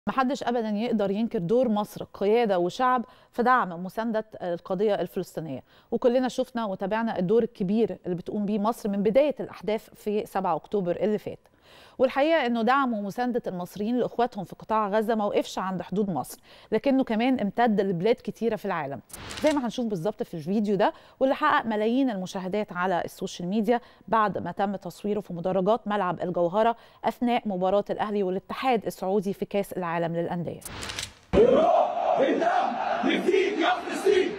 محدش ابدا يقدر ينكر دور مصر قياده وشعب في دعم مسانده القضيه الفلسطينيه وكلنا شفنا وتابعنا الدور الكبير اللي بتقوم بيه مصر من بدايه الاحداث في 7 اكتوبر اللي فات والحقيقه انه دعم ومسانده المصريين لاخواتهم في قطاع غزه ما وقفش عند حدود مصر لكنه كمان امتد لبلاد كتيره في العالم زي ما هنشوف بالظبط في الفيديو ده واللي حقق ملايين المشاهدات على السوشيال ميديا بعد ما تم تصويره في مدرجات ملعب الجوهره اثناء مباراه الاهلي والاتحاد السعودي في كاس العالم للانديه بالروح بالدم نفديك يا فلسطين